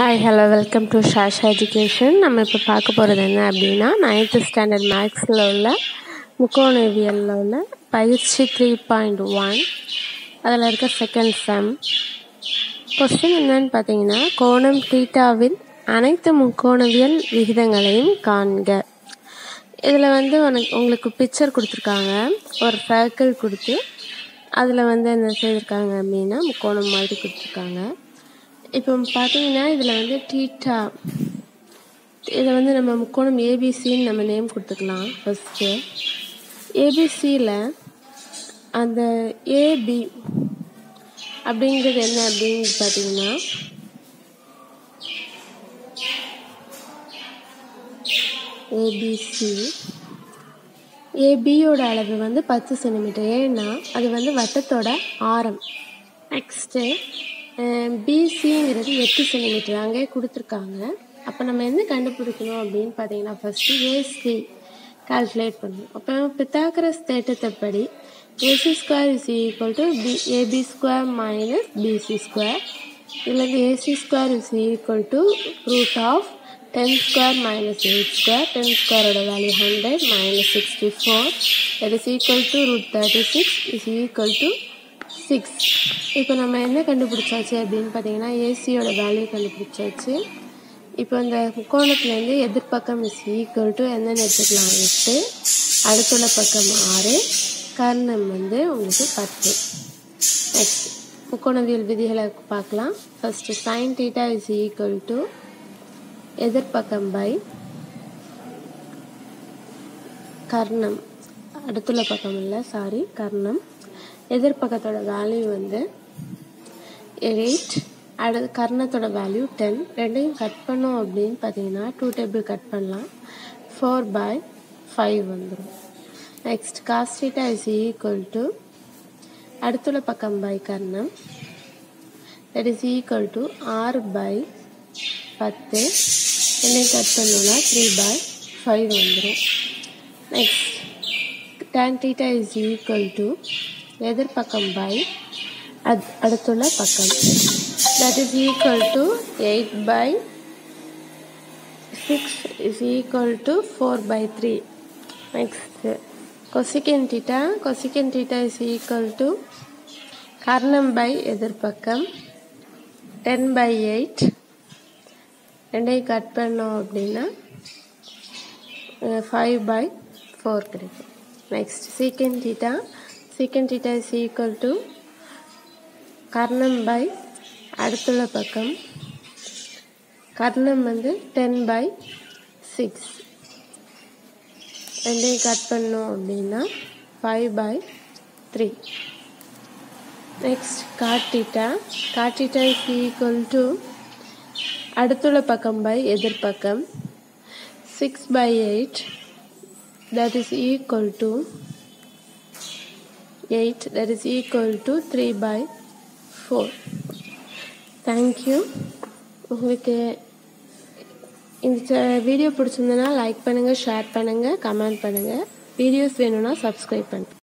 hi hello welcome to Shash education நம்ம இப்போ பார்க்க போகிறது என்ன அப்படின்னா நைன்த்து ஸ்டாண்டர்ட் மேக்ஸில் உள்ள முக்கோணவியலில் உள்ள பயிற்சி த்ரீ பாயிண்ட் ஒன் அதில் இருக்க செகண்ட் சம் கொஸ்டின் என்னன்னு பார்த்தீங்கன்னா கோணம் தீட்டாவில் அனைத்து முக்கோணவியல் விகிதங்களையும் காண்க இதில் வந்து உனக்கு உங்களுக்கு பிக்சர் கொடுத்துருக்காங்க ஒரு சர்க்கிள் கொடுத்து அதில் வந்து என்ன செய்திருக்காங்க அப்படின்னா முக்கோணம் மாதிரி கொடுத்துருக்காங்க இப்போ பார்த்தீங்கன்னா இதில் வந்து டீட்டா இதை வந்து நம்ம முக்கோணம் ஏபிசின்னு நம்ம நேம் கொடுத்துக்கலாம் ஃபஸ்ட்டு ஏபிசியில் அந்த ஏபி அப்படிங்கிறது என்ன அப்படின்னு பார்த்தீங்கன்னா ஏபிசி ஏபியோட அளவு வந்து பத்து சென்டிமீட்டர் ஏன்னா அது வந்து வட்டத்தோட ஆரம் நெக்ஸ்ட்டு பிசிங்கிறது எட்டு சென்டிமீட்டர் அங்கே கொடுத்துருக்காங்க அப்போ நம்ம என்ன கண்டுபிடிக்கணும் அப்படின்னு பார்த்தீங்கன்னா ஃபஸ்ட்டு ஏசி கால்குலேட் பண்ணணும் அப்போ பித்தாக்கரஸ் தேட்டத்தைப்படி AC square is equal to B AB square minus BC square இதில் AC square is equal to root of ten square minus eight square ten ஸ்கொயரோட value hundred minus sixty four that is equal to root thirty six is equal to six இப்போ நம்ம என்ன கண்டுபிடிச்சாச்சு அப்படின்னு பார்த்தீங்கன்னா ஏசியோட value கண்டுபிடிச்சாச்சு இப்போ இந்த முக்கோணத்துலேருந்து எதிர்பக்கம் இஸ் ஈக்குவல் டு என்னென்னு எடுத்துக்கலாம் எட்டு அடுத்துள்ள பக்கம் ஆறு கர்ணம் வந்து உங்களுக்கு பத்து நெக்ஸ்ட் முக்கோணவியல் விதிகளை பார்க்கலாம் first sine theta is equal to எதிர்பக்கம் பை கர்ணம் அடுத்துள்ள பக்கம் இல்லை சாரி கர்ணம் எதிர்பக்கத்தோட வேல்யூ வந்து எயிட் அடு கர்ணத்தோட வேல்யூ டென் ரெண்டையும் கட் பண்ணோம் அப்படின்னு பார்த்தீங்கன்னா டூ டேபிள் கட் பண்ணலாம் ஃபோர் பை ஃபைவ் வந்துடும் next cos theta is equal to அடுத்துள்ள பக்கம் பை கர்ணம் தட் இஸ் ஈக்குவல் டு ஆறு பை பத்து ரெண்டையும் கட் பண்ணோம்னா த்ரீ பை ஃபைவ் வந்துடும் next tan theta is equal to எதிர்பக்கம் பை அத் அடுத்துள்ள பக்கம் that is equal to 8 by 6 is equal to 4 by 3 next cosecant theta cosecant theta is equal to கர்ணம் பை எதிர்பக்கம் டென் பை எயிட் ரெண்டையும் cut பண்ணோம் அப்படின்னா ஃபைவ் பை ஃபோர் கிடைக்கும் next secant theta secant theta is equal to கர்ணம் by அடுத்துள்ள பக்கம் கர்ணம் வந்து டென் பை சிக்ஸ் ரெண்டையும் கட் பண்ணோம் அப்படின்னா five by three next cot theta cot theta is equal to அடுத்துள்ள பக்கம் பை எதிர்பக்கம் six by eight that is equal to 8 that is equal to 3 by 4 thank you உங்களுக்கு இந்த வீடியோ பிடிச்சிருந்ததுன்னா லைக் பண்ணுங்கள் ஷேர் பண்ணுங்கள் கமெண்ட் பண்ணுங்கள் வீடியோஸ் வேணும்னா சப்ஸ்கிரைப் பண்ணுங்கள்